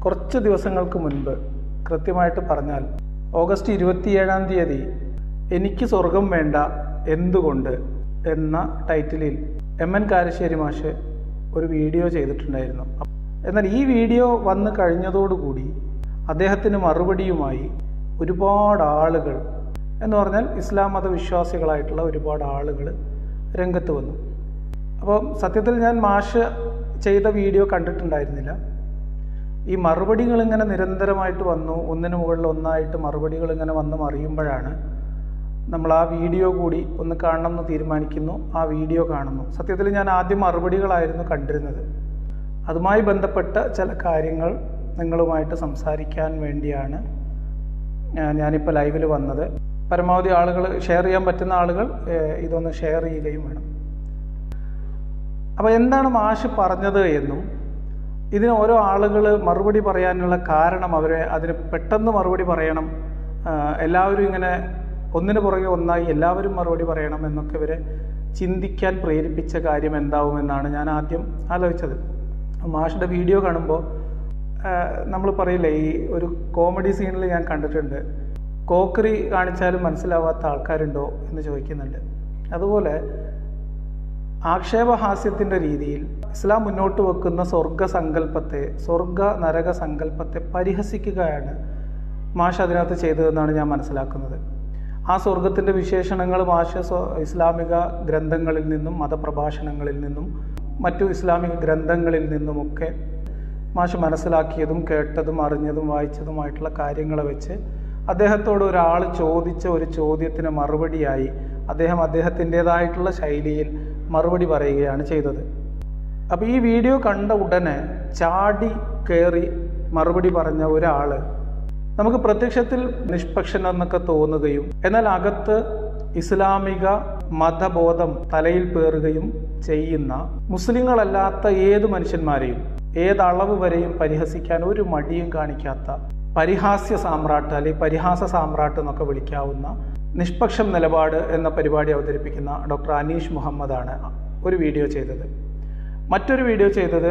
കുറച്ച് ദിവസങ്ങൾക്ക് മുൻപ് കൃത്യമായിട്ട് പറഞ്ഞാൽ ഓഗസ്റ്റ് ഇരുപത്തിയേഴാം തീയതി എനിക്ക് സ്വർഗം വേണ്ട എന്തുകൊണ്ട് എന്ന ടൈറ്റിലിൽ എം എൻ കാരശ്ശേരി മാഷ് ഒരു വീഡിയോ ചെയ്തിട്ടുണ്ടായിരുന്നു എന്നാൽ ഈ വീഡിയോ വന്നു കഴിഞ്ഞതോടുകൂടി അദ്ദേഹത്തിന് മറുപടിയുമായി ഒരുപാട് ആളുകൾ എന്ന് പറഞ്ഞാൽ ഇസ്ലാം മത വിശ്വാസികളായിട്ടുള്ള ഒരുപാട് ആളുകൾ രംഗത്ത് വന്നു അപ്പോൾ സത്യത്തിൽ ഞാൻ മാഷ് ചെയ്ത വീഡിയോ കണ്ടിട്ടുണ്ടായിരുന്നില്ല ഈ മറുപടികൾ ഇങ്ങനെ നിരന്തരമായിട്ട് വന്നു ഒന്നിനു മുകളിൽ ഒന്നായിട്ട് മറുപടികൾ ഇങ്ങനെ വന്ന് മറിയുമ്പോഴാണ് നമ്മൾ ആ വീഡിയോ കൂടി ഒന്ന് കാണണം എന്ന് തീരുമാനിക്കുന്നു ആ വീഡിയോ കാണുന്നു സത്യത്തിൽ ഞാൻ ആദ്യം മറുപടികളായിരുന്നു കണ്ടിരുന്നത് അതുമായി ബന്ധപ്പെട്ട ചില കാര്യങ്ങൾ നിങ്ങളുമായിട്ട് സംസാരിക്കാൻ വേണ്ടിയാണ് ഞാനിപ്പോൾ ലൈവിൽ വന്നത് പരമാവധി ആളുകൾ ഷെയർ ചെയ്യാൻ പറ്റുന്ന ആളുകൾ ഏഹ്, ഇതൊന്ന് ഷെയർ ചെയ്യുകയും വേണം അപ്പോൾ എന്താണ് മാഷ് പറഞ്ഞത് എന്നും ഇതിന് ഓരോ ആളുകൾ മറുപടി പറയാനുള്ള കാരണം അവരെ അതിന് പെട്ടെന്ന് മറുപടി പറയണം ആ, എല്ലാവരും ഇങ്ങനെ ഒന്നിനു പുറകെ ഒന്നായി എല്ലാവരും മറുപടി പറയണം എന്നൊക്കെ ഇവരെ ചിന്തിക്കാൻ പ്രേരിപ്പിച്ച കാര്യം എന്താവുമെന്നാണ് ഞാൻ ആദ്യം ആലോചിച്ചത് മാഷിൻ്റെ വീഡിയോ കാണുമ്പോൾ നമ്മൾ പറയില്ലേ ഈ ഒരു കോമഡി സീനിൽ ഞാൻ കണ്ടിട്ടുണ്ട് കോക്കറി കാണിച്ചാലും മനസ്സിലാവാത്ത ആൾക്കാരുണ്ടോ എന്ന് ചോദിക്കുന്നുണ്ട് അതുപോലെ ആക്ഷേപഹാസ്യത്തിൻ്റെ രീതിയിൽ ഇസ്ലാം മുന്നോട്ട് വെക്കുന്ന സ്വർഗ സങ്കല്പത്തെ സ്വർഗ നരക സങ്കല്പത്തെ പരിഹസിക്കുകയാണ് മാഷ് അതിനകത്ത് ചെയ്തതെന്നാണ് ഞാൻ മനസ്സിലാക്കുന്നത് ആ സ്വർഗത്തിൻ്റെ വിശേഷണങ്ങൾ മാഷ് സ്വ- ഇസ്ലാമിക ഗ്രന്ഥങ്ങളിൽ നിന്നും മതപ്രഭാഷണങ്ങളിൽ നിന്നും മറ്റു ഇസ്ലാമിക ഗ്രന്ഥങ്ങളിൽ നിന്നുമൊക്കെ മാഷ് മനസ്സിലാക്കിയതും കേട്ടതും അറിഞ്ഞതും വായിച്ചതുമായിട്ടുള്ള കാര്യങ്ങൾ വെച്ച് അദ്ദേഹത്തോട് ഒരാൾ ചോദിച്ച ഒരു ചോദ്യത്തിന് മറുപടിയായി അദ്ദേഹം അദ്ദേഹത്തിൻ്റെതായിട്ടുള്ള ശൈലിയിൽ മറുപടി പറയുകയാണ് ചെയ്തത് അപ്പോൾ ഈ വീഡിയോ കണ്ട ഉടനെ ചാടി കയറി മറുപടി പറഞ്ഞ ഒരാൾ നമുക്ക് പ്രത്യക്ഷത്തിൽ നിഷ്പക്ഷൻ എന്നൊക്കെ തോന്നുകയും എന്നാൽ അകത്ത് ഇസ്ലാമിക മതബോധം തലയിൽ പേറുകയും ചെയ്യുന്ന മുസ്ലിങ്ങളല്ലാത്ത ഏത് മനുഷ്യന്മാരെയും ഏതളവ് വരെയും പരിഹസിക്കാൻ ഒരു മടിയും കാണിക്കാത്ത പരിഹാസ്യ സാമ്രാട്ട് അല്ലെങ്കിൽ പരിഹാസ സാമ്രാട്ട് എന്നൊക്കെ വിളിക്കാവുന്ന നിഷ്പക്ഷം നിലപാട് എന്ന പരിപാടി അവതരിപ്പിക്കുന്ന ഡോക്ടർ അനീഷ് മുഹമ്മദാണ് ഒരു വീഡിയോ ചെയ്തത് മറ്റൊരു വീഡിയോ ചെയ്തത്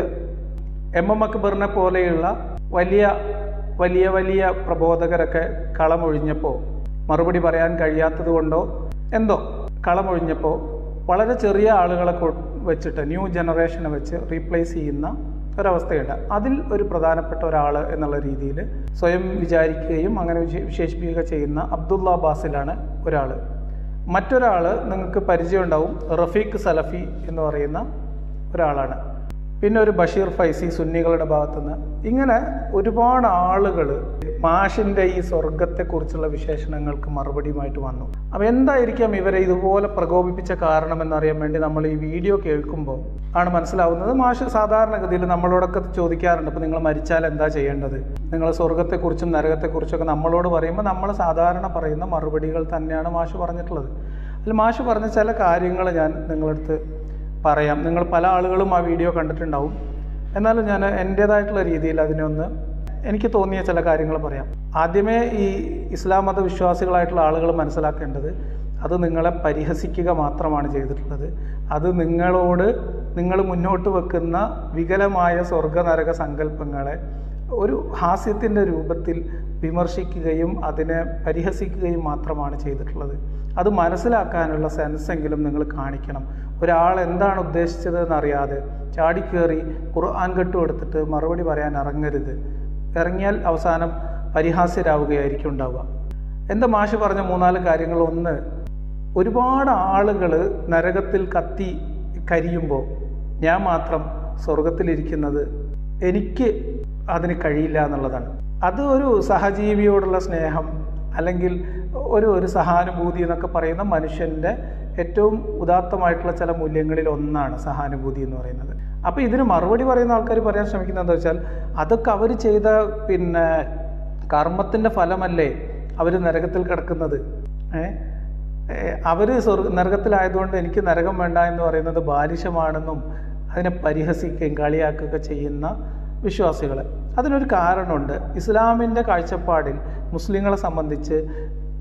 എം എം അക്ബറിനെ പോലെയുള്ള വലിയ വലിയ വലിയ പ്രബോധകരൊക്കെ കളമൊഴിഞ്ഞപ്പോൾ മറുപടി പറയാൻ കഴിയാത്തത് കൊണ്ടോ എന്തോ കളമൊഴിഞ്ഞപ്പോൾ വളരെ ചെറിയ ആളുകളെ കൊ- വെച്ചിട്ട് ന്യൂ ജനറേഷനെ വെച്ച് റീപ്ലേസ് ചെയ്യുന്ന ഒരവസ്ഥയുണ്ട് അതിൽ ഒരു പ്രധാനപ്പെട്ട ഒരാൾ എന്നുള്ള രീതിയിൽ സ്വയം വിചാരിക്കുകയും അങ്ങനെ വിശേ- വിശേഷിപ്പിക്കുക ചെയ്യുന്ന അബ്ദുള്ള ബാസിലാണ് ഒരാൾ മറ്റൊരാൾ നിങ്ങൾക്ക് പരിചയമുണ്ടാവും റഫീഖ് സലഫി എന്ന് പറയുന്ന ഒരാളാണ് പിന്നെ ഒരു ബഷീർ ഫൈസി സുന്നികളുടെ ഭാഗത്തുനിന്ന് ഇങ്ങനെ ഒരുപാട് ആളുകൾ മാഷിൻ്റെ ഈ സ്വർഗത്തെക്കുറിച്ചുള്ള വിശേഷണങ്ങൾക്ക് മറുപടിയുമായിട്ട് വന്നു അപ്പോൾ എന്തായിരിക്കാം ഇവരെ ഇതുപോലെ പ്രകോപിപ്പിച്ച കാരണം എന്നറിയാൻ വേണ്ടി നമ്മൾ ഈ വീഡിയോ കേൾക്കുമ്പോൾ ആണ് മനസ്സിലാവുന്നത് മാഷ് സാധാരണഗതിയിൽ നമ്മളോടൊക്കെ ചോദിക്കാറുണ്ട് ഇപ്പോൾ നിങ്ങൾ മരിച്ചാൽ എന്താ ചെയ്യേണ്ടത് നിങ്ങൾ സ്വർഗത്തെക്കുറിച്ചും നരകത്തെക്കുറിച്ചൊക്കെ നമ്മളോട് പറയുമ്പോൾ നമ്മൾ സാധാരണ പറയുന്ന മറുപടികൾ തന്നെയാണ് മാഷ് പറഞ്ഞിട്ടുള്ളത് അതിൽ മാഷ് പറഞ്ഞ ചില കാര്യങ്ങൾ ഞാൻ നിങ്ങളടുത്ത് പറയാം നിങ്ങൾ പല ആളുകളും ആ വീഡിയോ കണ്ടിട്ടുണ്ടാവും എന്നാലും ഞാൻ എൻ്റേതായിട്ടുള്ള രീതിയിൽ അതിനെ ഒന്ന് എനിക്ക് തോന്നിയ ചില കാര്യങ്ങൾ പറയാം ആദ്യമേ ഈ ഇസ്ലാം മത വിശ്വാസികളായിട്ടുള്ള ആളുകൾ മനസ്സിലാക്കേണ്ടത് അത് നിങ്ങളെ പരിഹസിക്കുക മാത്രമാണ് ചെയ്തിട്ടുള്ളത് അത് നിങ്ങളോട് നിങ്ങൾ മുന്നോട്ട് വെക്കുന്ന വികലമായ സ്വർഗ നരക സങ്കല്പങ്ങളെ ഒരു ഹാസ്യത്തിൻ്റെ രൂപത്തിൽ വിമർശിക്കുകയും അതിനെ പരിഹസിക്കുകയും മാത്രമാണ് ചെയ്തിട്ടുള്ളത് അത് മനസ്സിലാക്കാനുള്ള സെൻസെങ്കിലും നിങ്ങൾ കാണിക്കണം ഒരാൾ എന്താണ് ഉദ്ദേശിച്ചത് എന്നറിയാതെ ചാടിക്കേറി ഖുർആൻ കെട്ട് കൊടുത്തിട്ട് മറുപടി പറയാൻ ഇറങ്ങരുത് ഇറങ്ങിയാൽ അവസാനം പരിഹാസ്യരാവുകയായിരിക്കും ഉണ്ടാവുക എന്താ മാഷ് പറഞ്ഞ മൂന്നാല് കാര്യങ്ങൾ ഒന്ന് ഒരുപാട് ആളുകൾ നരകത്തിൽ കത്തി കരിയുമ്പോൾ ഞാൻ മാത്രം സ്വർഗത്തിലിരിക്കുന്നത് എനിക്ക് അതിന് കഴിയില്ല എന്നുള്ളതാണ് അത് ഒരു സഹജീവിയോടുള്ള സ്നേഹം അല്ലെങ്കിൽ ഒരു ഒരു സഹാനുഭൂതി എന്നൊക്കെ പറയുന്ന മനുഷ്യൻ്റെ ഏറ്റവും ഉദാത്തമായിട്ടുള്ള ചില മൂല്യങ്ങളിൽ ഒന്നാണ് സഹാനുഭൂതി എന്ന് പറയുന്നത് അപ്പോൾ ഇതിന് മറുപടി പറയുന്ന ആൾക്കാർ പറയാൻ ശ്രമിക്കുന്നത് എന്താ വെച്ചാൽ അതൊക്കെ അവർ ചെയ്ത പിന്നെ കർമ്മത്തിൻ്റെ ഫലമല്ലേ അവർ നരകത്തിൽ കിടക്കുന്നത് ഏഹ് അവർ സ്വർഗ നരകത്തിലായതുകൊണ്ട് എനിക്ക് നരകം വേണ്ട എന്ന് പറയുന്നത് ബാലിശമാണെന്നും അതിനെ പരിഹസിക്കുകയും കളിയാക്കുകയൊക്കെ ചെയ്യുന്ന വിശ്വാസികൾ അതിനൊരു കാരണമുണ്ട് ഇസ്ലാമിൻ്റെ കാഴ്ചപ്പാടിൽ മുസ്ലിങ്ങളെ സംബന്ധിച്ച്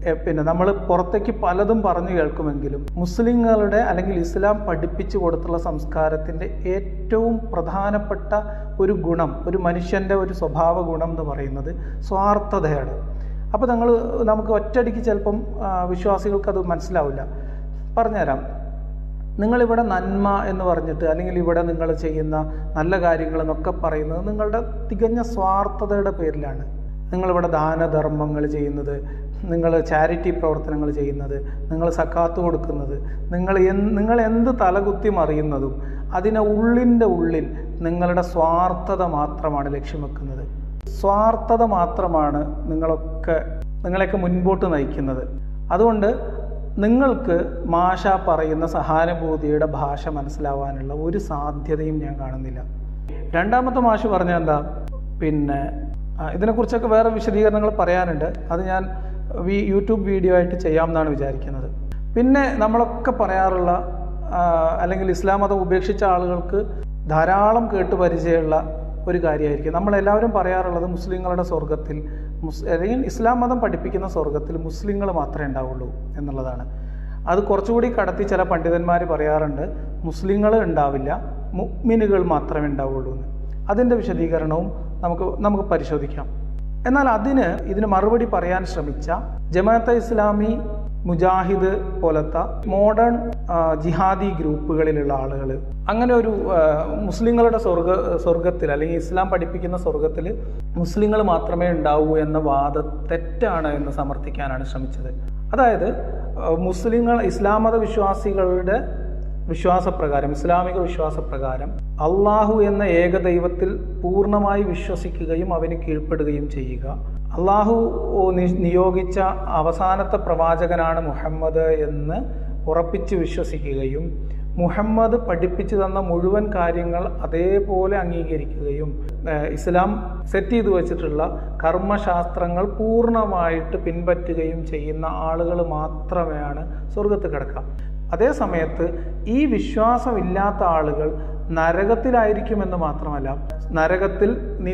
എ, പിന്നെ നമ്മൾ പുറത്തേക്ക് പലതും പറഞ്ഞു കേൾക്കുമെങ്കിലും മുസ്ലിങ്ങളുടെ അല്ലെങ്കിൽ ഇസ്ലാം പഠിപ്പിച്ചു കൊടുത്തുള്ള സംസ്കാരത്തിൻ്റെ ഏറ്റവും പ്രധാനപ്പെട്ട ഒരു ഗുണം ഒരു മനുഷ്യൻ്റെ ഒരു സ്വഭാവ ഗുണം എന്ന് പറയുന്നത് സ്വാർത്ഥതയാണ് അപ്പോൾ നമ്മൾ നമുക്ക് ഒറ്റയടിക്ക് ചിലപ്പം ആ, വിശ്വാസികൾക്കത് മനസ്സിലാവില്ല പറഞ്ഞുതരാം നിങ്ങളിവിടെ നന്മ എന്ന് പറഞ്ഞിട്ട് അല്ലെങ്കിൽ ഇവിടെ നിങ്ങൾ ചെയ്യുന്ന നല്ല കാര്യങ്ങൾ എന്നൊക്കെ പറയുന്നത് നിങ്ങളുടെ തികഞ്ഞ സ്വാർത്ഥതയുടെ പേരിലാണ് നിങ്ങളിവിടെ ദാനധർമ്മങ്ങൾ ചെയ്യുന്നത് നിങ്ങൾ ചാരിറ്റി പ്രവർത്തനങ്ങൾ ചെയ്യുന്നത് നിങ്ങൾ സക്കാത്ത് കൊടുക്കുന്നത് നിങ്ങൾ എന്ത് നിങ്ങൾ എന്ത് തലകുത്തി മറിയുന്നതും അതിനെ ഉള്ളിൻ്റെ ഉള്ളിൽ നിങ്ങളുടെ സ്വാർത്ഥത മാത്രമാണ് ലക്ഷ്യം വെക്കുന്നത് സ്വാർത്ഥത മാത്രമാണ് നിങ്ങളൊക്കെ നിങ്ങളെയൊക്കെ മുൻപോട്ട് നയിക്കുന്നത് അതുകൊണ്ട് നിങ്ങൾക്ക് മാഷ പറയുന്ന സഹാനുഭൂതിയുടെ ഭാഷ മനസ്സിലാവാനുള്ള ഒരു സാധ്യതയും ഞാൻ കാണുന്നില്ല രണ്ടാമത്തെ മാഷ് പറഞ്ഞ എന്താ പിന്നെ ആ, ഇതിനെക്കുറിച്ചൊക്കെ വേറെ വിശദീകരണങ്ങൾ പറയാനുണ്ട് അത് ഞാൻ വി യൂട്യൂബ് വീഡിയോ ആയിട്ട് ചെയ്യാമെന്നാണ് വിചാരിക്കുന്നത് പിന്നെ നമ്മളൊക്കെ പറയാറുള്ള ആ, അല്ലെങ്കിൽ ഇസ്ലാം മതം ഉപേക്ഷിച്ച ആളുകൾക്ക് ധാരാളം കേട്ട് പരിചയമുള്ള ഒരു കാര്യമായിരിക്കും നമ്മളെല്ലാവരും പറയാറുള്ളത് മുസ്ലിങ്ങളുടെ സ്വർഗത്തിൽ മുസ് അല്ലെങ്കിൽ ഇസ്ലാം മതം പഠിപ്പിക്കുന്ന സ്വർഗത്തിൽ മുസ്ലിങ്ങൾ മാത്രമേ ഉണ്ടാവുള്ളൂ എന്നുള്ളതാണ് അത് കുറച്ചുകൂടി കടത്തി ചില പണ്ഡിതന്മാർ പറയാറുണ്ട് മുസ്ലിങ്ങൾ ഉണ്ടാവില്ല മുഅ്മിനുകൾ മാത്രമേ ഉണ്ടാവുള്ളൂ എന്ന് അതിൻ്റെ വിശദീകരണവും നമുക്ക് നമുക്ക് പരിശോധിക്കാം എന്നാൽ അതിന് ഇതിന് മറുപടി പറയാൻ ശ്രമിച്ച ജമാഅത്തെ ഇസ്ലാമി മുജാഹിദ് പോലത്തെ മോഡേൺ ആ, ജിഹാദി ഗ്രൂപ്പുകളിലുള്ള ആളുകൾ അങ്ങനെ ഒരു ആ, മുസ്ലിങ്ങളുടെ സ്വർഗ സ്വർഗത്തിൽ അല്ലെങ്കിൽ ഇസ്ലാം പഠിപ്പിക്കുന്ന സ്വർഗത്തിൽ മുസ്ലിങ്ങൾ മാത്രമേ ഉണ്ടാവൂ എന്ന വാദം തെറ്റാണ് എന്ന് സമർത്ഥിക്കാനാണ് ശ്രമിച്ചത് അതായത് ആ, മുസ്ലിങ്ങൾ ഇസ്ലാം മത വിശ്വാസികളുടെ വിശ്വാസപ്രകാരം ഇസ്ലാമിക വിശ്വാസപ്രകാരം അള്ളാഹു എന്ന ഏകദൈവത്തിൽ പൂർണ്ണമായി വിശ്വസിക്കുകയും അവന് കീഴ്പ്പെടുകയും ചെയ്യുക അള്ളാഹു നി- നിയോഗിച്ച അവസാനത്തെ പ്രവാചകനാണ് മുഹമ്മദ് എന്ന് ഉറപ്പിച്ച് വിശ്വസിക്കുകയും മുഹമ്മദ് പഠിപ്പിച്ചു തന്ന മുഴുവൻ കാര്യങ്ങൾ അതേപോലെ അംഗീകരിക്കുകയും ഏഹ് ഇസ്ലാം സെറ്റ് ചെയ്തു വെച്ചിട്ടുള്ള കർമ്മശാസ്ത്രങ്ങൾ പൂർണ്ണമായിട്ട് പിൻപറ്റുകയും ചെയ്യുന്ന ആളുകൾ മാത്രമെയാണ് സ്വർഗത്ത് കിടക്കുക അതേ സമയത്ത് ഈ വിശ്വാസമില്ലാത്ത ആളുകൾ നരകത്തിലായിരിക്കുമെന്ന് മാത്രമല്ല നരകത്തിൽ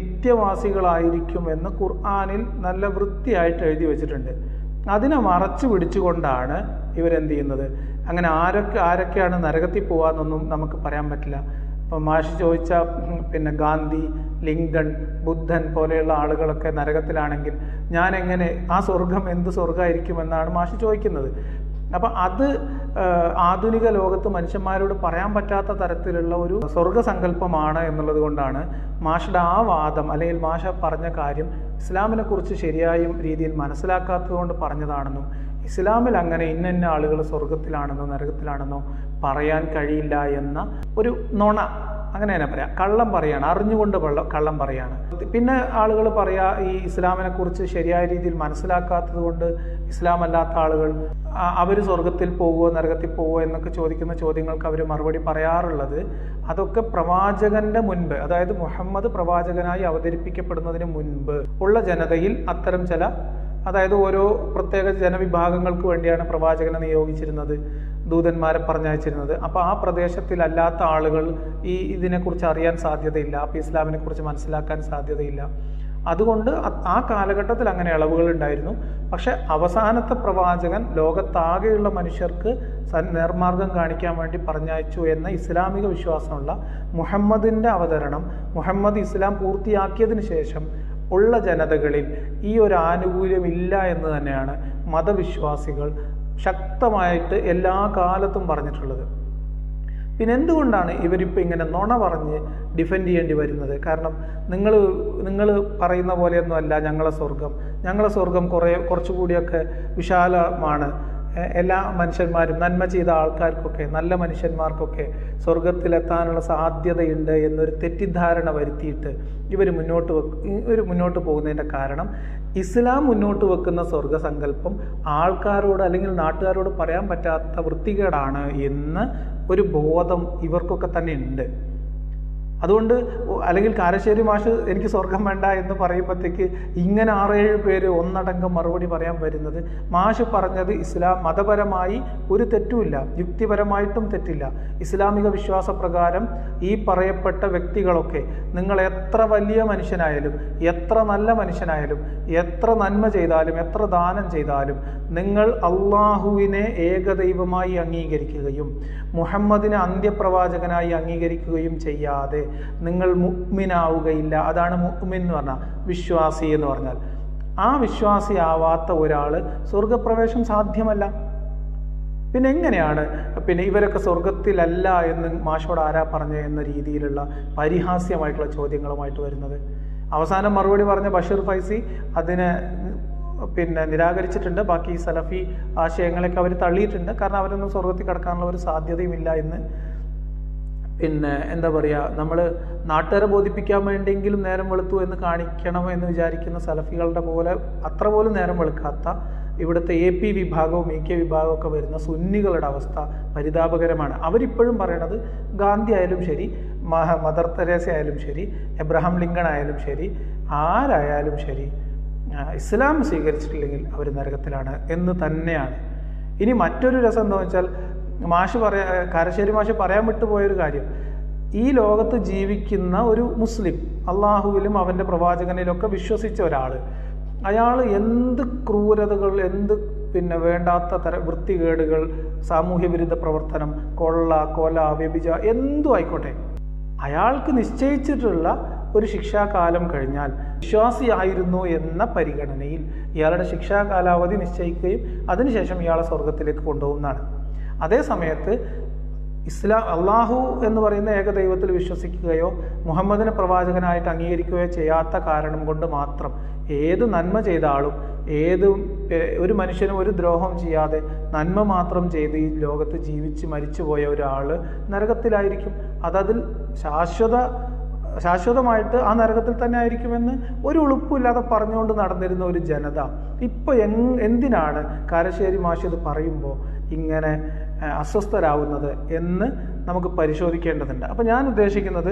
നിത്യവാസികളായിരിക്കുമെന്ന് ഖുർആാനിൽ നല്ല വൃത്തിയായിട്ട് എഴുതി വെച്ചിട്ടുണ്ട് അതിനെ മറച്ചു പിടിച്ചുകൊണ്ടാണ് ഇവരെന്ത് ചെയ്യുന്നത് അങ്ങനെ ആരൊക്കെ ആരൊക്കെയാണ് നരകത്തിൽ പോകാമെന്നൊന്നും നമുക്ക് പറയാൻ പറ്റില്ല ഇപ്പം മാഷി ചോദിച്ച ഉം, പിന്നെ ഗാന്ധി ലിങ്കൺ ബുദ്ധൻ പോലെയുള്ള ആളുകളൊക്കെ നരകത്തിലാണെങ്കിൽ ഞാൻ എങ്ങനെ ആ സ്വർഗം എന്ത് സ്വർഗമായിരിക്കുമെന്നാണ് മാഷി ചോദിക്കുന്നത് അപ്പം അത് ആ, ആധുനിക ലോകത്ത് മനുഷ്യന്മാരോട് പറയാൻ പറ്റാത്ത തരത്തിലുള്ള ഒരു സ്വർഗസങ്കല്പമാണ് എന്നുള്ളത് കൊണ്ടാണ് മാഷയുടെ ആ വാദം അല്ലെങ്കിൽ മാഷ പറഞ്ഞ കാര്യം ഇസ്ലാമിനെ കുറിച്ച് ശരിയായ രീതിയിൽ മനസ്സിലാക്കാത്തത് കൊണ്ട് പറഞ്ഞതാണെന്നും ഇസ്ലാമിൽ അങ്ങനെ ഇന്ന ഇന്ന ആളുകൾ സ്വർഗത്തിലാണെന്നോ നരകത്തിലാണെന്നോ പറയാൻ കഴിയില്ല എന്ന ഒരു നുണ അങ്ങനെ തന്നെ പറയാം കള്ളം പറയാണ് അറിഞ്ഞുകൊണ്ട് കള്ളം കള്ളം പറയാണ് പിന്നെ ആളുകൾ പറയാ ഈ ഇസ്ലാമിനെ കുറിച്ച് ശരിയായ രീതിയിൽ മനസ്സിലാക്കാത്തത് കൊണ്ട് ഇസ്ലാം അല്ലാത്ത ആളുകൾ അവർ സ്വർഗത്തിൽ പോവുമോ നരകത്തിൽ പോവുമോ എന്നൊക്കെ ചോദിക്കുന്ന ചോദ്യങ്ങൾക്ക് അവർ മറുപടി പറയാറുള്ളത് അതൊക്കെ പ്രവാചകന്റെ മുൻപ് അതായത് മുഹമ്മദ് പ്രവാചകനായി അവതരിപ്പിക്കപ്പെടുന്നതിന് മുൻപ് ഉള്ള ജനതയിൽ അത്തരം ചില അതായത് ഓരോ പ്രത്യേക ജനവിഭാഗങ്ങൾക്ക് വേണ്ടിയാണ് പ്രവാചകനെ നിയോഗിച്ചിരുന്നത് ദൂതന്മാരെ പറഞ്ഞയച്ചിരുന്നത് അപ്പോൾ ആ പ്രദേശത്തിലല്ലാത്ത ആളുകൾ ഈ ഇതിനെക്കുറിച്ച് അറിയാൻ സാധ്യതയില്ല അപ്പോൾ ഇസ്ലാമിനെ കുറിച്ച് മനസ്സിലാക്കാൻ സാധ്യതയില്ല അതുകൊണ്ട് അ- ആ കാലഘട്ടത്തിൽ അങ്ങനെ ഇളവുകൾ ഉണ്ടായിരുന്നു പക്ഷെ അവസാനത്തെ പ്രവാചകൻ ലോകത്താകെയുള്ള മനുഷ്യർക്ക് സൻ നേർമാർഗം കാണിക്കാൻ വേണ്ടി പറഞ്ഞയച്ചു എന്ന ഇസ്ലാമിക വിശ്വാസമുള്ള മുഹമ്മദിൻ്റെ അവതരണം മുഹമ്മദ് ഇസ്ലാം പൂർത്തിയാക്കിയതിന് ശേഷം ഉള്ള ജനതകളിൽ ഈ ഒരു ആനുകൂല്യം ഇല്ല എന്ന് തന്നെയാണ് മതവിശ്വാസികൾ ശക്തമായിട്ട് എല്ലാ കാലത്തും പറഞ്ഞിട്ടുള്ളത് പിന്നെ എന്തുകൊണ്ടാണ് ഇവരിപ്പോൾ ഇങ്ങനെ നുണ പറഞ്ഞ് ഡിഫെൻഡ് ചെയ്യേണ്ടി വരുന്നത് കാരണം നിങ്ങൾ നിങ്ങൾ പറയുന്ന പോലെയൊന്നും അല്ല ഞങ്ങളെ സ്വർഗം ഞങ്ങളെ സ്വർഗം കുറേ കുറച്ചുകൂടിയൊക്കെ വിശാലമാണ് എ- എല്ലാ മനുഷ്യന്മാരും നന്മ ചെയ്ത ആൾക്കാർക്കൊക്കെ നല്ല മനുഷ്യന്മാർക്കൊക്കെ സ്വർഗത്തിലെത്താനുള്ള സാധ്യതയുണ്ട് എന്നൊരു തെറ്റിദ്ധാരണ വരുത്തിയിട്ട് ഇവർ മുന്നോട്ട് വെക്ക് ഇവർ മുന്നോട്ട് പോകുന്നതിൻ്റെ കാരണം ഇസ്ലാം മുന്നോട്ട് വെക്കുന്ന സ്വർഗസങ്കല്പം ആൾക്കാരോട് അല്ലെങ്കിൽ നാട്ടുകാരോട് പറയാൻ പറ്റാത്ത വൃത്തികേടാണ് എന്ന് ഒരു ബോധം ഇവർക്കൊക്കെ തന്നെ ഉണ്ട് അതുകൊണ്ട് ഒ- അല്ലെങ്കിൽ കാരശ്ശേരി മാഷ് എനിക്ക് സ്വർഗം വേണ്ട എന്ന് പറയുമ്പോഴത്തേക്ക് ഇങ്ങനെ ആറേഴ് പേര് ഒന്നടങ്കം മറുപടി പറയാൻ വരുന്നത് മാഷ് പറഞ്ഞത് ഇസ്ലാം മതപരമായി ഒരു തെറ്റുമില്ല യുക്തിപരമായിട്ടും തെറ്റില്ല ഇസ്ലാമിക വിശ്വാസപ്രകാരം ഈ പറയപ്പെട്ട വ്യക്തികളൊക്കെ നിങ്ങൾ എത്ര വലിയ മനുഷ്യനായാലും എത്ര നല്ല മനുഷ്യനായാലും എത്ര നന്മ ചെയ്താലും എത്ര ദാനം ചെയ്താലും നിങ്ങൾ അള്ളാഹുവിനെ ഏകദൈവമായി അംഗീകരിക്കുകയും മുഹമ്മദിനെ അന്ത്യപ്രവാചകനായി അംഗീകരിക്കുകയും ചെയ്യാതെ നിങ്ങൾ മുഅ്മിനാവുകയില്ല അതാണ് മുഅ്മിൻ എന്ന് പറഞ്ഞാൽ വിശ്വാസി എന്ന് പറഞ്ഞാൽ ആ വിശ്വാസിയാവാത്ത ഒരാൾ സ്വർഗപ്രവേശം സാധ്യമല്ല പിന്നെ എങ്ങനെയാണ് പിന്നെ ഇവരൊക്കെ സ്വർഗത്തിലല്ല എന്ന് മാഷോട് ആരാ പറഞ്ഞ എന്ന രീതിയിലുള്ള പരിഹാസ്യമായിട്ടുള്ള ചോദ്യങ്ങളുമായിട്ട് വരുന്നത് അവസാനം മറുപടി പറഞ്ഞ ബഷീർ ഫൈസി അതിനെ പിന്നെ നിരാകരിച്ചിട്ടുണ്ട് ബാക്കി സലഫി ആശയങ്ങളൊക്കെ അവർ തള്ളിയിട്ടുണ്ട് കാരണം അവരൊന്നും സ്വർഗത്തിൽ കിടക്കാനുള്ള ഒരു സാധ്യതയുമില്ല എന്ന് പിന്നെ എന്താ പറയുക നമ്മൾ നാട്ടുകാരെ ബോധിപ്പിക്കാൻ വേണ്ടിയെങ്കിലും നേരം വെളുത്തു എന്ന് കാണിക്കണം എന്ന് വിചാരിക്കുന്ന സലഫികളുടെ പോലെ അത്ര പോലും നേരം വെളുക്കാത്ത ഇവിടുത്തെ എ പി വിഭാഗവും എ കെ വിഭാഗവും ഒക്കെ വരുന്ന സുന്നികളുടെ അവസ്ഥ പരിതാപകരമാണ് അവരിപ്പോഴും പറയണത് ഗാന്ധി ആയാലും ശരി മഹ മദർ തെരേസ ആയാലും ശരി എബ്രഹാം ലിങ്കൺ ആയാലും ശരി ആരായാലും ശരി ആ, ഇസ്ലാം സ്വീകരിച്ചിട്ടില്ലെങ്കിൽ അവർ നരകത്തിലാണ് എന്ന് തന്നെയാണ് ഇനി മറ്റൊരു രസം എന്താ വെച്ചാൽ മാഷ് പറയാ കാരശ്ശേരി മാഷ് പറയാൻ വിട്ടുപോയൊരു കാര്യം ഈ ലോകത്ത് ജീവിക്കുന്ന ഒരു മുസ്ലിം അള്ളാഹുവിലും അവൻ്റെ പ്രവാചകനിലൊക്കെ വിശ്വസിച്ച ഒരാൾ അയാൾ എന്ത് ക്രൂരതകൾ എന്ത് പിന്നെ വേണ്ടാത്ത തര വൃത്തികേടുകൾ സാമൂഹ്യ വിരുദ്ധ പ്രവർത്തനം കൊള്ള കൊല വ്യഭിച എന്തും ആയിക്കോട്ടെ അയാൾക്ക് നിശ്ചയിച്ചിട്ടുള്ള ഒരു ശിക്ഷാകാലം കഴിഞ്ഞാൽ വിശ്വാസിയായിരുന്നു എന്ന പരിഗണനയിൽ ഇയാളുടെ ശിക്ഷാ കാലാവധി നിശ്ചയിക്കുകയും അതിനുശേഷം ഇയാളെ സ്വർഗത്തിലേക്ക് കൊണ്ടുപോകുന്നതാണ് അതേ സമയത്ത് ഇസ്ലാം അള്ളാഹു എന്ന് പറയുന്ന ഏകദൈവത്തിൽ വിശ്വസിക്കുകയോ മുഹമ്മദിനെ പ്രവാചകനായിട്ട് അംഗീകരിക്കുകയോ ചെയ്യാത്ത കാരണം കൊണ്ട് മാത്രം ഏത് നന്മ ചെയ്ത ആളും ഏത് ഏ- ഒരു മനുഷ്യനും ഒരു ദ്രോഹം ചെയ്യാതെ നന്മ മാത്രം ചെയ്ത് ഈ ലോകത്ത് ജീവിച്ച് മരിച്ചുപോയ ഒരാൾ നരകത്തിലായിരിക്കും അതതിൽ ശാശ്വത ശാശ്വതമായിട്ട് ആ നരകത്തിൽ തന്നെ ആയിരിക്കുമെന്ന് ഒരു ഉളുപ്പില്ലാതെ പറഞ്ഞുകൊണ്ട് നടന്നിരുന്ന ഒരു ജനത ഇപ്പൊ എങ് എന്തിനാണ് കാരശ്ശേരി മാഷ് ഇത് പറയുമ്പോൾ ഇങ്ങനെ ഏഹ്, അസ്വസ്ഥരാകുന്നത് എന്ന് നമുക്ക് പരിശോധിക്കേണ്ടതുണ്ട് അപ്പം ഞാൻ ഉദ്ദേശിക്കുന്നത്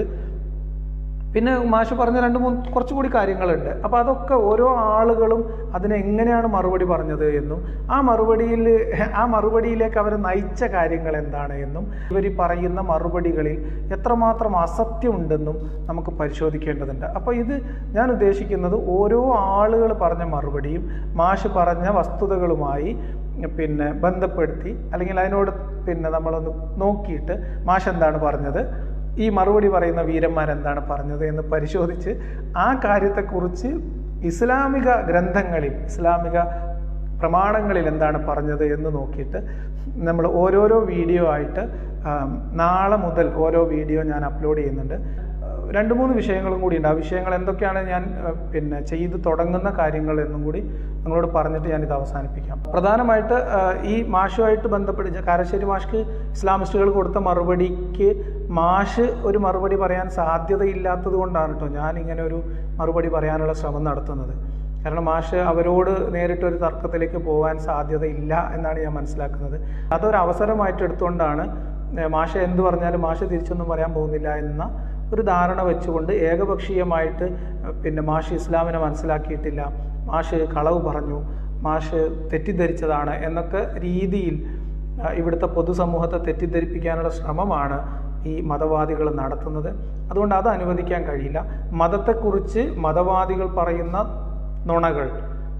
പിന്നെ മാഷ് പറഞ്ഞ രണ്ട് മൂന്ന് കുറച്ചുകൂടി കാര്യങ്ങളുണ്ട് അപ്പോൾ അതൊക്കെ ഓരോ ആളുകളും അതിനെ എങ്ങനെയാണ് മറുപടി പറഞ്ഞത് എന്നും ആ മറുപടിയിൽ ആ മറുപടിയിലേക്ക് അവർ നയിച്ച കാര്യങ്ങൾ എന്താണ് എന്നും ഇവർ ഈ പറയുന്ന മറുപടികളിൽ എത്രമാത്രം അസത്യം ഉണ്ടെന്നും നമുക്ക് പരിശോധിക്കേണ്ടതുണ്ട് അപ്പോൾ ഇത് ഞാൻ ഉദ്ദേശിക്കുന്നത് ഓരോ ആളുകൾ പറഞ്ഞ മറുപടിയും മാഷ് പറഞ്ഞ വസ്തുതകളുമായി പിന്നെ ബന്ധപ്പെടുത്തി അല്ലെങ്കിൽ അതിനോട് പിന്നെ നമ്മളൊന്ന് നോക്കിയിട്ട് മാഷ് എന്താണ് പറഞ്ഞത് ഈ മറുപടി പറയുന്ന വീരന്മാരെന്താണ് പറഞ്ഞത് എന്ന് പരിശോധിച്ച് ആ കാര്യത്തെക്കുറിച്ച് ഇസ്ലാമിക ഗ്രന്ഥങ്ങളിൽ ഇസ്ലാമിക പ്രമാണങ്ങളിൽ എന്താണ് പറഞ്ഞത് എന്ന് നോക്കിയിട്ട് നമ്മൾ ഓരോരോ വീഡിയോ ആയിട്ട് ആം, നാളെ മുതൽ ഓരോ വീഡിയോ ഞാൻ അപ്ലോഡ് ചെയ്യുന്നുണ്ട് രണ്ട് മൂന്ന് വിഷയങ്ങളും കൂടി ഉണ്ട് ആ വിഷയങ്ങൾ എന്തൊക്കെയാണ് ഞാൻ ആ, പിന്നെ ചെയ്ത് തുടങ്ങുന്ന കാര്യങ്ങൾ എന്നും കൂടി നിങ്ങളോട് പറഞ്ഞിട്ട് ഞാനിത് അവസാനിപ്പിക്കാം പ്രധാനമായിട്ട് ആ, ഈ മാഷുമായിട്ട് ബന്ധപ്പെട്ട് കാരശ്ശേരി മാഷ്ക്ക് ഇസ്ലാമിസ്റ്റുകൾ കൊടുത്ത മറുപടിക്ക് മാഷ് ഒരു മറുപടി പറയാൻ സാധ്യതയില്ലാത്തത് കൊണ്ടാണ് കേട്ടോ ഞാൻ ഇങ്ങനെ ഒരു മറുപടി പറയാനുള്ള ശ്രമം നടത്തുന്നത് കാരണം മാഷ് അവരോട് നേരിട്ടൊരു തർക്കത്തിലേക്ക് പോകാൻ സാധ്യതയില്ല എന്നാണ് ഞാൻ മനസ്സിലാക്കുന്നത് അതൊരു അവസരമായിട്ട് എടുത്തുകൊണ്ടാണ് ഏഹ് മാഷ് എന്ത് പറഞ്ഞാലും മാഷ് തിരിച്ചൊന്നും പറയാൻ പോകുന്നില്ല എന്ന ഒരു ധാരണ വെച്ചുകൊണ്ട് ഏകപക്ഷീയമായിട്ട് ഏഹ് പിന്നെ മാഷ് ഇസ്ലാമിനെ മനസ്സിലാക്കിയിട്ടില്ല മാഷ് കളവ് പറഞ്ഞു മാഷ് തെറ്റിദ്ധരിച്ചതാണ് എന്നൊക്കെ രീതിയിൽ ആ, ഇവിടുത്തെ പൊതുസമൂഹത്തെ തെറ്റിദ്ധരിപ്പിക്കാനുള്ള ശ്രമമാണ് ഈ മതവാദികൾ നടത്തുന്നത് അതുകൊണ്ട് അത് അനുവദിക്കാൻ കഴിയില്ല മതത്തെക്കുറിച്ച് മതവാദികൾ പറയുന്ന നുണകൾ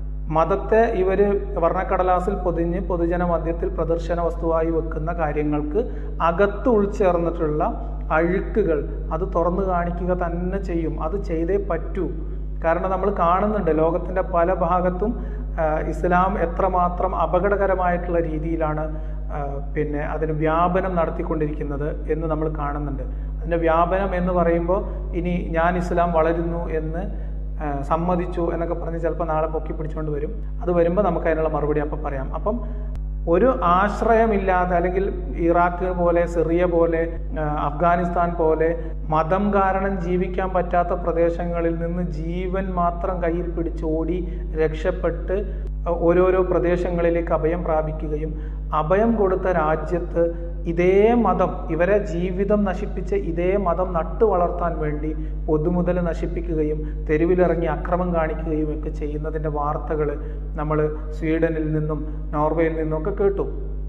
മതത്തെ ഇവർ വർണ്ണക്കടലാസിൽ പൊതിഞ്ഞ് പൊതുജന മധ്യത്തിൽ പ്രദർശന വസ്തുവായി വെക്കുന്ന കാര്യങ്ങൾക്ക് അകത്ത് ഉൾച്ചേർന്നിട്ടുള്ള അഴുക്കുകൾ അത് തുറന്നു കാണിക്കുക തന്നെ ചെയ്യും അത് ചെയ്തേ പറ്റൂ കാരണം നമ്മൾ കാണുന്നുണ്ട് ലോകത്തിൻ്റെ പല ഭാഗത്തും ആ, ഇസ്ലാം എത്രമാത്രം അപകടകരമായിട്ടുള്ള രീതിയിലാണ് ആ, പിന്നെ അതിന് വ്യാപനം നടത്തിക്കൊണ്ടിരിക്കുന്നത് എന്ന് നമ്മൾ കാണുന്നുണ്ട് അതിൻ്റെ വ്യാപനം എന്ന് പറയുമ്പോൾ ഇനി ഞാൻ ഇസ്ലാം വളരുന്നു എന്ന് ആ, സമ്മതിച്ചു എന്നൊക്കെ പറഞ്ഞ് ചിലപ്പോൾ നാളെ പൊക്കി പിടിച്ചുകൊണ്ട് വരും അത് വരുമ്പോൾ നമുക്ക് അതിനുള്ള മറുപടി അപ്പം പറയാം അപ്പം ഒരു ആശ്രയമില്ലാതെ അല്ലെങ്കിൽ ഇറാഖ് പോലെ സിറിയ പോലെ ആ, അഫ്ഗാനിസ്ഥാൻ പോലെ മതം കാരണം ജീവിക്കാൻ പറ്റാത്ത പ്രദേശങ്ങളിൽ നിന്ന് ജീവൻ മാത്രം കയ്യിൽ പിടിച്ചോടി രക്ഷപ്പെട്ട് ഓരോരോ പ്രദേശങ്ങളിലേക്ക് അഭയം പ്രാപിക്കുകയും അഭയം കൊടുത്ത രാജ്യത്ത് ഇതേ മതം ഇവരെ ജീവിതം നശിപ്പിച്ച് ഇതേ മതം നട്ടു വളർത്താൻ വേണ്ടി പൊതുമുതൽ നശിപ്പിക്കുകയും തെരുവിലിറങ്ങി അക്രമം കാണിക്കുകയും ഒക്കെ ചെയ്യുന്നതിൻ്റെ വാർത്തകൾ നമ്മൾ സ്വീഡനിൽ നിന്നും നോർവേയിൽ നിന്നും ഒക്കെ കേട്ടു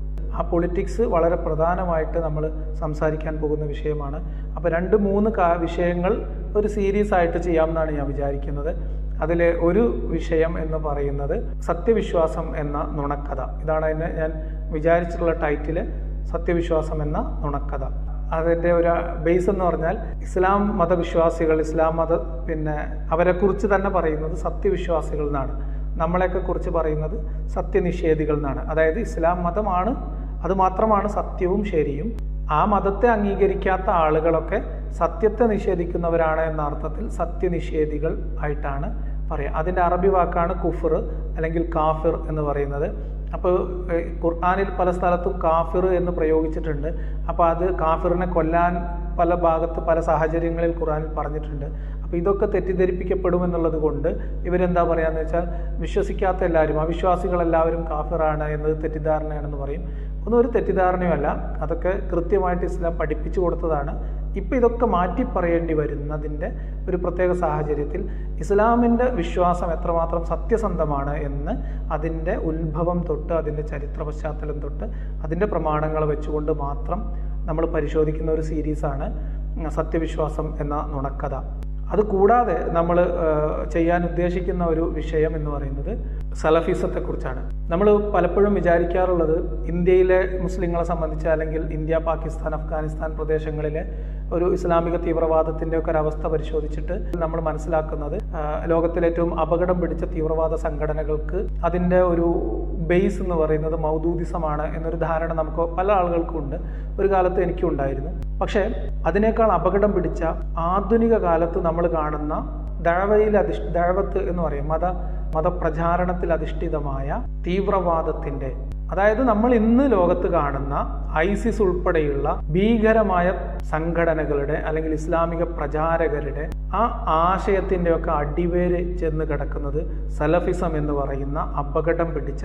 ആ പൊളിറ്റിക്സ് വളരെ പ്രധാനമായിട്ട് നമ്മൾ സംസാരിക്കാൻ പോകുന്ന വിഷയമാണ് അപ്പോൾ രണ്ട് മൂന്ന് കാ വിഷയങ്ങൾ ഒരു സീരീസ് ആയിട്ട് ചെയ്യാമെന്നാണ് ഞാൻ വിചാരിക്കുന്നത് അതിൽ ഒരു വിഷയം എന്ന് പറയുന്നത് സത്യവിശ്വാസം എന്ന നുണക്കഥ ഇതാണ് അതിന് ഞാൻ വിചാരിച്ചിട്ടുള്ള ടൈറ്റിൽ സത്യവിശ്വാസം എന്ന നുണക്കഥ അതിൻ്റെ ഒരു ബേസ് എന്ന് പറഞ്ഞാൽ ഇസ്ലാം മതവിശ്വാസികൾ ഇസ്ലാം മത പിന്നെ അവരെക്കുറിച്ച് തന്നെ പറയുന്നത് സത്യവിശ്വാസികൾ എന്നാണ് നമ്മളെയൊക്കെ കുറിച്ച് പറയുന്നത് സത്യനിഷേധികൾ എന്നാണ് അതായത് ഇസ്ലാം മതമാണ് അത് മാത്രമാണ് സത്യവും ശരിയും ആ മതത്തെ അംഗീകരിക്കാത്ത ആളുകളൊക്കെ സത്യത്തെ നിഷേധിക്കുന്നവരാണ് എന്ന അർത്ഥത്തിൽ സത്യനിഷേധികൾ ആയിട്ടാണ് പറയുക അതിൻ്റെ അറബി വാക്കാണ് കുഫർ അല്ലെങ്കിൽ കാഫിർ എന്ന് പറയുന്നത് അപ്പോൾ ഖുർആാനിൽ പല സ്ഥലത്തും കാഫിർ എന്ന് പ്രയോഗിച്ചിട്ടുണ്ട് അപ്പോൾ അത് കാഫിറിനെ കൊല്ലാൻ പല ഭാഗത്ത് പല സാഹചര്യങ്ങളിൽ ഖുർആാനിൽ പറഞ്ഞിട്ടുണ്ട് അപ്പോൾ ഇതൊക്കെ തെറ്റിദ്ധരിപ്പിക്കപ്പെടുമെന്നുള്ളത് കൊണ്ട് ഇവരെന്താ പറയാന്ന് വെച്ചാൽ വിശ്വസിക്കാത്ത എല്ലാവരും അവിശ്വാസികളെല്ലാവരും കാഫിറാണ് എന്നത് തെറ്റിദ്ധാരണയാണെന്ന് പറയും ഒന്നും ഒരു തെറ്റിദ്ധാരണയുമല്ല അതൊക്കെ കൃത്യമായിട്ട് ഇസ്ലാം പഠിപ്പിച്ചു കൊടുത്തതാണ് ഇപ്പം ഇതൊക്കെ മാറ്റി പറയേണ്ടി വരുന്നതിൻ്റെ ഒരു പ്രത്യേക സാഹചര്യത്തിൽ ഇസ്ലാമിൻ്റെ വിശ്വാസം എത്രമാത്രം സത്യസന്ധമാണ് എന്ന് അതിൻ്റെ ഉത്ഭവം തൊട്ട് അതിൻ്റെ ചരിത്ര പശ്ചാത്തലം തൊട്ട് അതിൻ്റെ പ്രമാണങ്ങൾ വെച്ചുകൊണ്ട് മാത്രം നമ്മൾ പരിശോധിക്കുന്ന ഒരു സീരീസാണ് സത്യവിശ്വാസം എന്ന നുണക്കഥ അത് കൂടാതെ നമ്മൾ ചെയ്യാൻ ഉദ്ദേശിക്കുന്ന ഒരു വിഷയം എന്ന് പറയുന്നത് സലഫിസത്തെക്കുറിച്ചാണ് നമ്മൾ പലപ്പോഴും വിചാരിക്കാറുള്ളത് ഇന്ത്യയിലെ മുസ്ലിങ്ങളെ സംബന്ധിച്ച് അല്ലെങ്കിൽ ഇന്ത്യ പാകിസ്ഥാൻ അഫ്ഗാനിസ്ഥാൻ പ്രദേശങ്ങളിലെ ഒരു ഇസ്ലാമിക തീവ്രവാദത്തിൻ്റെ ഒക്കെ ഒരു അവസ്ഥ പരിശോധിച്ചിട്ട് നമ്മൾ മനസ്സിലാക്കുന്നത് ലോകത്തിലെ ഏറ്റവും അപകടം പിടിച്ച തീവ്രവാദ സംഘടനകൾക്ക് അതിൻ്റെ ഒരു ബേസ് എന്ന് പറയുന്നത് മൗദൂദിസമാണ് എന്നൊരു ധാരണ നമുക്ക് പല ആളുകൾക്കും ഉണ്ട് ഒരു കാലത്ത് എനിക്കും ഉണ്ടായിരുന്നു പക്ഷേ അതിനേക്കാൾ അപകടം പിടിച്ച ആധുനിക കാലത്ത് നമ്മൾ കാണുന്ന ദഴവയിൽ അധിഷ്ഠ ദഴവത്ത് എന്ന് പറയും മത മതപ്രചാരണത്തിൽ അധിഷ്ഠിതമായ തീവ്രവാദത്തിന്റെ അതായത് നമ്മൾ ഇന്ന് ലോകത്ത് കാണുന്ന ഐസിസ് ഉൾപ്പെടെയുള്ള ഭീകരമായ സംഘടനകളുടെ അല്ലെങ്കിൽ ഇസ്ലാമിക പ്രചാരകരുടെ ആ ആശയത്തിൻ്റെ ഒക്കെ അടിവേര് ചെന്ന് കിടക്കുന്നത് സലഫിസം എന്ന് പറയുന്ന അപകടം പിടിച്ച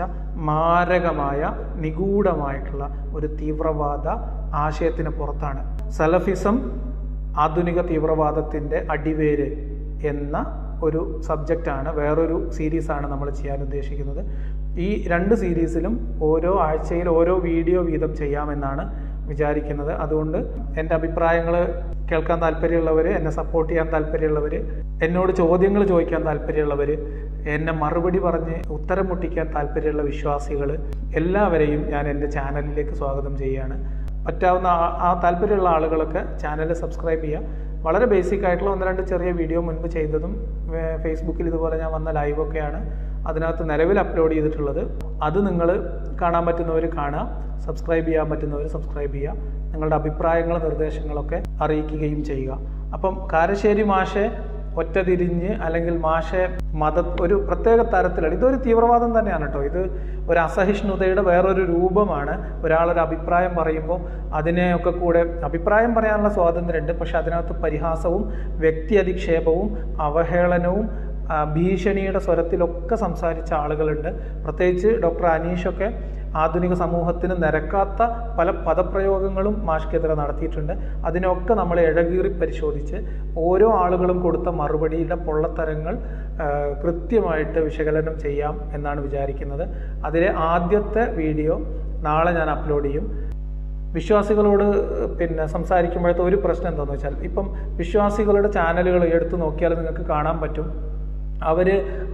മാരകമായ നിഗൂഢമായിട്ടുള്ള ഒരു തീവ്രവാദ ആശയത്തിന് പുറത്താണ് സലഫിസം ആധുനിക തീവ്രവാദത്തിൻ്റെ അടിവേര് എന്ന ഒരു സബ്ജക്റ്റാണ് വേറൊരു സീരീസാണ് നമ്മൾ ചെയ്യാൻ ഉദ്ദേശിക്കുന്നത് ഈ രണ്ട് സീരീസിലും ഓരോ ആഴ്ചയിൽ ഓരോ വീഡിയോ വീതം ചെയ്യാമെന്നാണ് വിചാരിക്കുന്നത് അതുകൊണ്ട് എൻ്റെ അഭിപ്രായങ്ങൾ കേൾക്കാൻ താല്പര്യമുള്ളവർ എന്നെ സപ്പോർട്ട് ചെയ്യാൻ താല്പര്യമുള്ളവർ എന്നോട് ചോദ്യങ്ങൾ ചോദിക്കാൻ താല്പര്യമുള്ളവർ എന്നെ മറുപടി പറഞ്ഞ് ഉത്തരം മുട്ടിക്കാൻ താല്പര്യമുള്ള വിശ്വാസികൾ എല്ലാവരെയും ഞാൻ എൻ്റെ ചാനലിലേക്ക് സ്വാഗതം ചെയ്യുകയാണ് പറ്റാവുന്ന ആ താല്പര്യമുള്ള ആളുകളൊക്കെ ചാനൽ സബ്സ്ക്രൈബ് ചെയ്യുക വളരെ ബേസിക് ആയിട്ടുള്ള ഒന്ന് രണ്ട് ചെറിയ വീഡിയോ മുൻപ് ചെയ്തതും ഫേസ്ബുക്കിൽ ഇതുപോലെ ഞാൻ വന്ന ലൈവൊക്കെയാണ് അതിനകത്ത് നിലവിൽ അപ്ലോഡ് ചെയ്തിട്ടുള്ളത് അത് നിങ്ങൾ കാണാൻ പറ്റുന്നവർ കാണുക സബ്സ്ക്രൈബ് ചെയ്യാൻ പറ്റുന്നവർ സബ്സ്ക്രൈബ് ചെയ്യുക നിങ്ങളുടെ അഭിപ്രായങ്ങൾ നിർദ്ദേശങ്ങളൊക്കെ അറിയിക്കുകയും ചെയ്യുക അപ്പം കാരശ്ശേരി മാഷെ ഒറ്റ തിരിഞ്ഞ് അല്ലെങ്കിൽ മാഷെ മത ഒരു പ്രത്യേക തരത്തിലാണ് ഇതൊരു തീവ്രവാദം തന്നെയാണ് കേട്ടോ ഇത് ഒരു അസഹിഷ്ണുതയുടെ വേറൊരു രൂപമാണ് ഒരാളൊരു അഭിപ്രായം പറയുമ്പോൾ അതിനെയൊക്കെ കൂടെ അഭിപ്രായം പറയാനുള്ള സ്വാതന്ത്ര്യമുണ്ട് പക്ഷെ അതിനകത്ത് പരിഹാസവും വ്യക്തി അധിക്ഷേപവും അവഹേളനവും ഭീഷണിയുടെ സ്വരത്തിലൊക്കെ സംസാരിച്ച ആളുകളുണ്ട് പ്രത്യേകിച്ച് ഡോക്ടർ അനീഷൊക്കെ ആധുനിക സമൂഹത്തിന് നിരക്കാത്ത പല പദപ്രയോഗങ്ങളും മാഷ്ക്കെതിരെ നടത്തിയിട്ടുണ്ട് അതിനൊക്കെ നമ്മൾ ഇഴകീറി പരിശോധിച്ച് ഓരോ ആളുകളും കൊടുത്ത മറുപടിയുടെ പൊള്ളത്തരങ്ങൾ കൃത്യമായിട്ട് വിശകലനം ചെയ്യാം എന്നാണ് വിചാരിക്കുന്നത് അതിലെ ആദ്യത്തെ വീഡിയോ നാളെ ഞാൻ അപ്ലോഡ് ചെയ്യും വിശ്വാസികളോട് പിന്നെ സംസാരിക്കുമ്പോഴത്തെ ഒരു പ്രശ്നം എന്താണെന്ന് വെച്ചാൽ ഇപ്പം വിശ്വാസികളുടെ ചാനലുകൾ എടുത്തു നോക്കിയാൽ നിങ്ങൾക്ക് കാണാൻ പറ്റും അവർ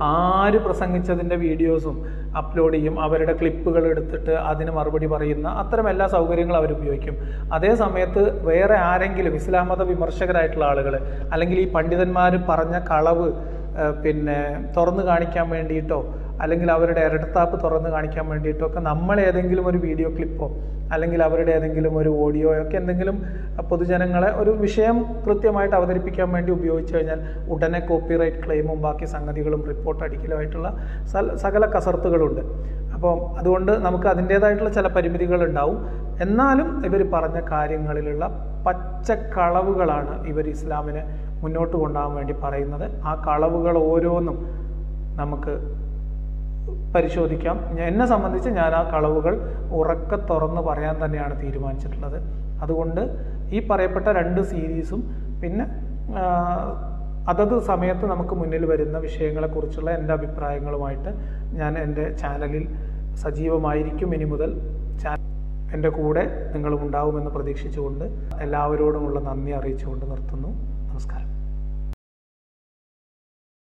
ആര് പ്രസംഗിച്ചതിൻ്റെ വീഡിയോസും അപ്ലോഡ് ചെയ്യും അവരുടെ ക്ലിപ്പുകൾ എടുത്തിട്ട് അതിന് മറുപടി പറയുന്ന അത്തരം എല്ലാ സൗകര്യങ്ങളും അവർ ഉപയോഗിക്കും അതേ സമയത്ത് വേറെ ആരെങ്കിലും ഇസ്ലാം മത വിമർശകരായിട്ടുള്ള ആളുകൾ അല്ലെങ്കിൽ ഈ പണ്ഡിതന്മാർ പറഞ്ഞ കളവ് പിന്നെ തുറന്നു കാണിക്കാൻ വേണ്ടിയിട്ടോ അല്ലെങ്കിൽ അവരുടെ ഇരട്ടത്താപ്പ് തുറന്ന് കാണിക്കാൻ വേണ്ടിയിട്ടോ ഒക്കെ നമ്മൾ ഏതെങ്കിലും ഒരു വീഡിയോ ക്ലിപ്പോ അല്ലെങ്കിൽ അവരുടെ ഏതെങ്കിലും ഒരു ഓഡിയോയോ ഒക്കെ എന്തെങ്കിലും പൊതുജനങ്ങളെ ഒരു വിഷയം കൃത്യമായിട്ട് അവതരിപ്പിക്കാൻ വേണ്ടി ഉപയോഗിച്ചു കഴിഞ്ഞാൽ ഉടനെ കോപ്പിറൈറ്റ് ക്ലെയിമും ബാക്കി സംഗതികളും റിപ്പോർട്ട് അടിക്കലുമായിട്ടുള്ള സകല കസർത്തുകളുണ്ട് അപ്പോൾ അതുകൊണ്ട് നമുക്ക് അതിൻ്റേതായിട്ടുള്ള ചില പരിമിതികൾ ഉണ്ടാവും എന്നാലും ഇവർ പറഞ്ഞ കാര്യങ്ങളിലുള്ള പച്ചക്കളവുകളാണ് ഇവർ ഇസ്ലാമിനെ മുന്നോട്ട് കൊണ്ടുപോകാൻ വേണ്ടി പറയുന്നത് ആ കളവുകൾ ഓരോന്നും നമുക്ക് പരിശോധിക്കാം ഞാൻ- എന്നെ സംബന്ധിച്ച് ഞാൻ ആ കളവുകൾ ഉറക്കെ തുറന്ന് പറയാൻ തന്നെയാണ് തീരുമാനിച്ചിട്ടുള്ളത് അതുകൊണ്ട് ഈ പറയപ്പെട്ട രണ്ട് സീരീസും പിന്നെ ആ, അതത് സമയത്ത് നമുക്ക് മുന്നിൽ വരുന്ന വിഷയങ്ങളെക്കുറിച്ചുള്ള എൻ്റെ അഭിപ്രായങ്ങളുമായിട്ട് ഞാൻ എൻ്റെ ചാനലിൽ സജീവമായിരിക്കും ഇനി മുതൽ ചാ എൻ്റെ കൂടെ നിങ്ങളും ഉണ്ടാവുമെന്ന് പ്രതീക്ഷിച്ചുകൊണ്ട് എല്ലാവരോടുമുള്ള നന്ദി അറിയിച്ചുകൊണ്ട് നിർത്തുന്നു നമസ്കാരം